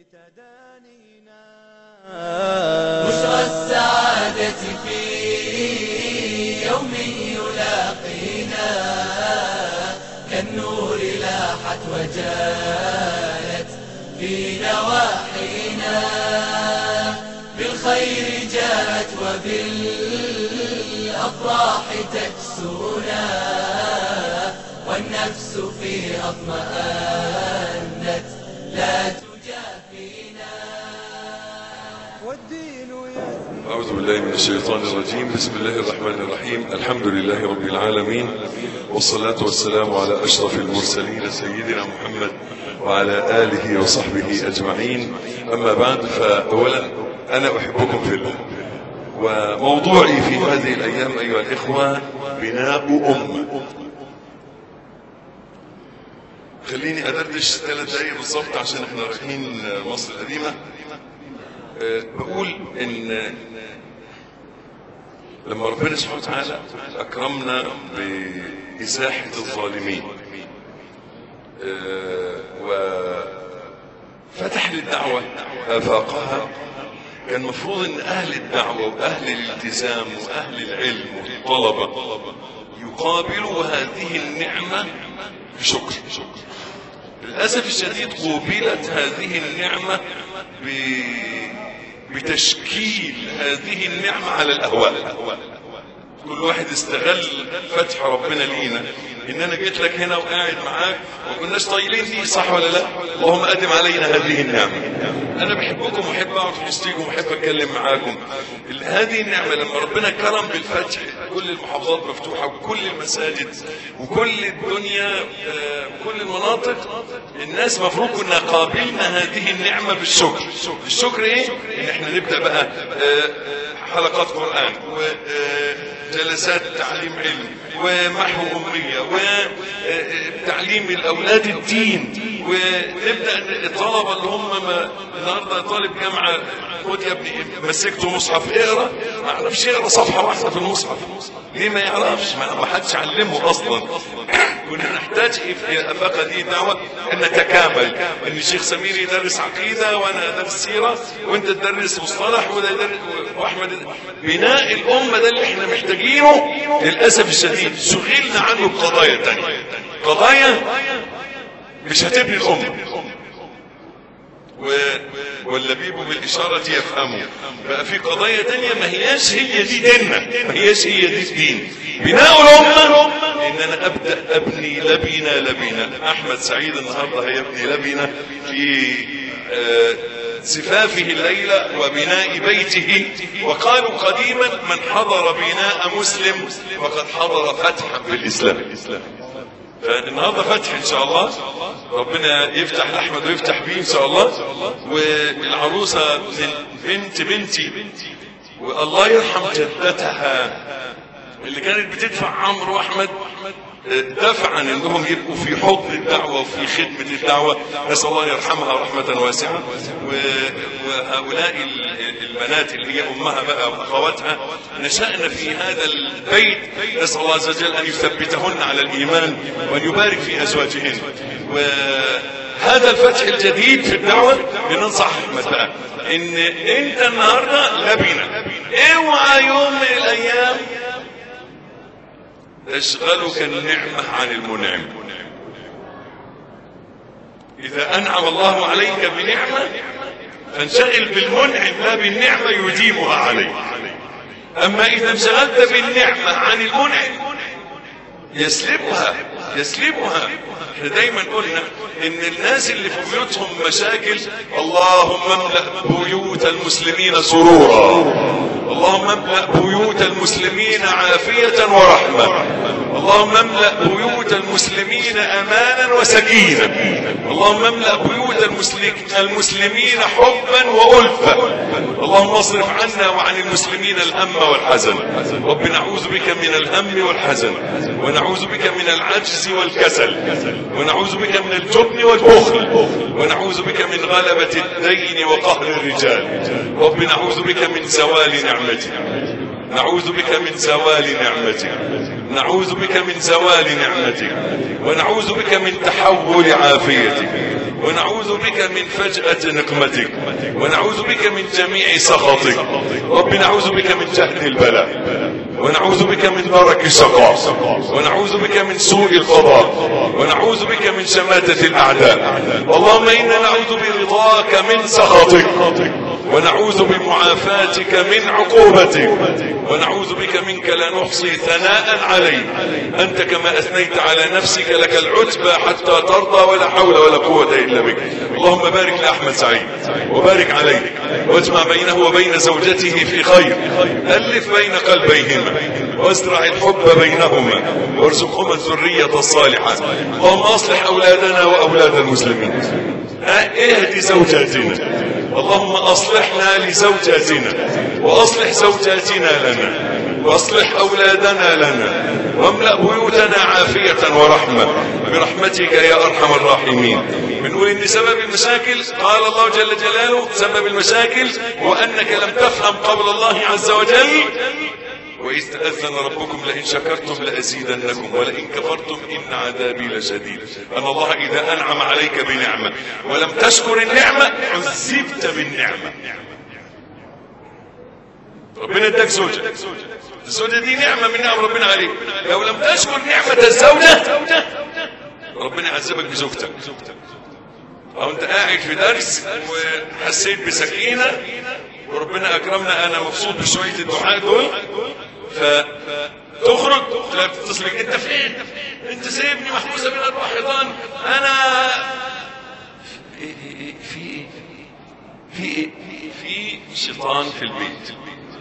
بشرى السعادة في يوم يلاقينا كالنور لاحت وجالت في نواحينا بالخير جاءت وبالأفراح تكسونا والنفس فيها اطمأنت لا تجافينا والدين يثني أعوذ بالله من الشيطان الرجيم بسم الله الرحمن الرحيم الحمد لله رب العالمين والصلاة والسلام على أشرف المرسلين سيدنا محمد وعلى آله وصحبه أجمعين أما بعد فأولا أنا أحبكم في الله وموضوعي في هذه الأيام أيها الإخوة بناء أمة خليني أدردش ثلاث دقايق بالظبط عشان احنا رايحين مصر القديمة أه، بقول ان لما ربنا سبحانه وتعالى اكرمنا بازاحه الظالمين أه، وفتح للدعوه افاقها كان المفروض ان اهل الدعوه واهل الالتزام واهل العلم والطلبه يقابلوا هذه النعمه بشكر للأسف الشديد قوبلت هذه النعمة ب... بتشكيل هذه النعمة على الأهواء كل واحد استغل فتح ربنا لينا ان انا جيت لك هنا وقاعد معاك وما كناش طايلين دي صح ولا لا اللهم ادم علينا هذه النعمه انا بحبكم واحب اقعد في وسطيكم واحب اتكلم معاكم ال- هذه النعمه لما ربنا كرم بالفتح كل المحافظات مفتوحه وكل المساجد وكل الدنيا آه، وكل المناطق الناس مفروض كنا قابلنا هذه النعمه بالشكر الشكر ايه ان احنا نبدا بقى آه، حلقات قرآن وجلسات تعليم علم ومحو أمية وتعليم الأولاد الدين ونبدأ إن الطلبة اللي هم ما النهارده طالب جامعة خد يا ابني مسكته مصحف اقرا ما يعرفش يقرا صفحة واحدة في المصحف ليه ما يعرفش ما ما حدش علمه أصلا كنا نحتاج في أفاق هذه الدعوة أن نتكامل أن الشيخ سمير يدرس عقيدة وأنا أدرس سيرة وأنت تدرس مصطلح وده يدرس وأحمد بناء الأمة ده اللي احنا محتاجينه للأسف الشديد شغلنا عنه بقضايا تانية قضايا مش هتبني الأمة و... واللبيب بالإشارة يفهمه بقى في قضايا تانية ما هياش هي دي ديننا ما هياش هي دي الدين بناء الأمة إن أنا أبدأ أبني لبنة لبنة أحمد سعيد النهاردة هيبني لبنة في آه، زفافه الليلة وبناء بيته وقالوا قديما من حضر بناء مسلم فقد حضر فتحا في الإسلام فالنهارده فتح ان شاء الله ربنا يفتح لاحمد ويفتح بيه ان شاء الله والعروسه من بنت بنتي والله يرحم جدتها اللي كانت بتدفع عمرو واحمد دفعا انهم يبقوا في حضن الدعوه وفي خدمه الدعوه نسال الله يرحمها رحمه واسعه و- وهؤلاء ال- البنات اللي هي امها بقى واخواتها نشأنا في هذا البيت نسال الله عز وجل ان يثبتهن على الايمان وان يبارك في ازواجهن وهذا الفتح الجديد في الدعوه لننصح احمد بقى ان انت النهارده لبنه اوعى يوم من الايام تشغلك النعمة عن المنعم إذا أنعم الله عليك بنعمة فانشغل بالمنعم لا بالنعمة يديمها عليك أما إذا انشغلت بالنعمة عن المنعم يسلبها يسلبها احنا دايما قلنا ان الناس اللي في بيوتهم مشاكل اللهم املأ بيوت المسلمين سرورا اللهم املأ بيوت المسلمين عافية ورحمة اللهم املأ بيوت المسلمين امانا وسكينة اللهم املأ بيوت المسلم- المسلمين حبا وألفة اللهم اصرف عنا وعن المسلمين الهم والحزن رب نعوذ بك من الهم والحزن ونعوذ بك من العجز والكسل ونعوذ بك من الجبن والبخل ونعوذ بك من غلبة الدين وقهر الرجال رب نعوذ بك من زوال نعمتك نعوذ بك من زوال نعمتك نعوذ بك من زوال نعمتك ونعوذ بك من تحول عافيتك ونعوذ بك من فجأة نقمتك ونعوذ بك من جميع سخطك رب نعوذ بك من جهد البلاء ونعوذ بك من درك الشقاء ونعوذ بك من سوء القضاء ونعوذ بك من شماتة الأعداء اللهم إنا نعوذ برضاك من سخطك ونعوذ بمعافاتك من عقوبتك ونعوذ بك منك لا نحصي ثناء عليك أنت كما أثنيت على نفسك لك العتبى حتى ترضى ولا حول ولا قوة إلا بك اللهم بارك لأحمد سعيد وبارك عليه واجمع بينه وبين زوجته في خير ألف بين قلبيهما وازرع الحب بينهما وارزقهما الذرية الصالحة اللهم أصلح أولادنا وأولاد المسلمين اهدي زوجاتنا اللهم أصلحنا لزوجاتنا وأصلح زوجاتنا لنا واصلح أولادنا لنا واملأ بيوتنا عافية ورحمة برحمتك يا أرحم الراحمين بنقول إن سبب المشاكل قال الله جل جلاله سبب المشاكل وأنك لم تفهم قول الله عز وجل وإذ تأذن ربكم لئن شكرتم لأزيدنكم ولئن كفرتم إن عذابي لشديد أن الله إذا أنعم عليك بنعمة ولم تشكر النعمة عذبت بالنعمة ربنا اداك زوجة الزوجة دي نعمة من نعم ربنا عليك لو لم تشكر نعمة الزوجة ربنا عذبك بزوجتك أو أنت قاعد في درس وحسيت بسكينة وربنا أكرمنا أنا مبسوط بشوية الدعاء دول فتخرج تلاقي بتتصل بك أنت فين؟ أنت سايبني محبوسة بين أربع حيطان أنا إيه إيه إيه في إيه؟ في إيه؟ في شيطان في البيت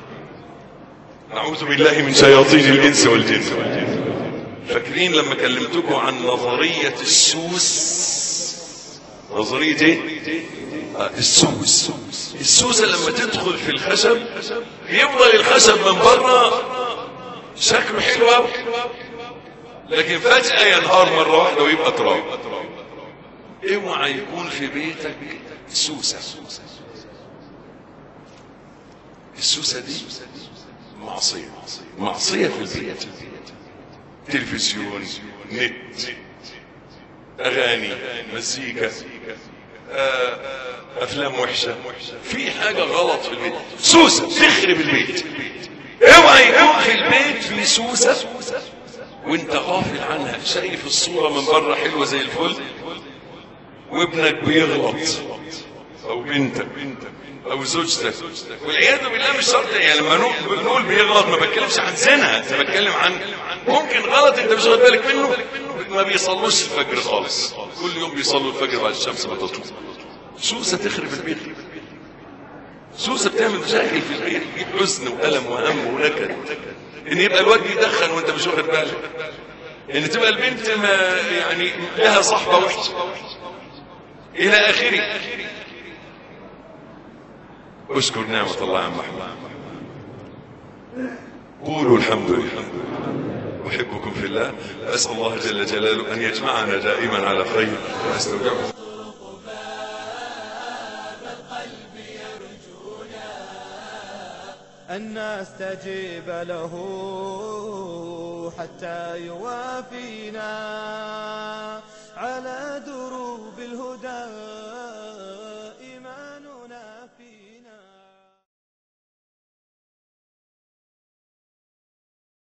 نعوذ بالله من شياطين الإنس والجن فاكرين لما كلمتكم عن نظرية السوس نظرية ايه؟ آه السوس السوسة لما تدخل في الخشب يفضل الخشب من بره شكله حلو قوي لكن فجأة ينهار مرة واحدة ويبقى تراب اوعى يكون في بيتك سوسة السوسة دي معصية معصية في البيت تلفزيون نت اغاني مزيكا آه، افلام وحشه في حاجه غلط في البيت سوسه تخرب البيت اوعى يكون في البيت في سوسه وانت غافل عنها شايف الصوره من بره حلوه زي الفل وابنك بيغلط او بنتك او زوجتك والعياذ بالله مش شرط يعني لما نقول بنقول بيغلط ما بتكلمش عن زنا انا بتكلم عن ممكن غلط انت مش واخد بالك منه ما بيصلوش الفجر خالص كل يوم بيصلوا الفجر بعد الشمس ما تطلع سوسه تخرب البيت سوسه بتعمل مشاكل في البيت تجيب حزن والم وهم ونكد ان يبقى الواد بيدخن وانت مش واخد بالك ان تبقى البنت ما يعني لها صحبه وحشه الى اخره اشكر نعمة الله عم محمد قولوا الحمد لله أحبكم في الله أسأل الله جل جلاله أن يجمعنا دائما على خير وأستودعكم أن نستجيب له حتى يوافينا على دروب الهدى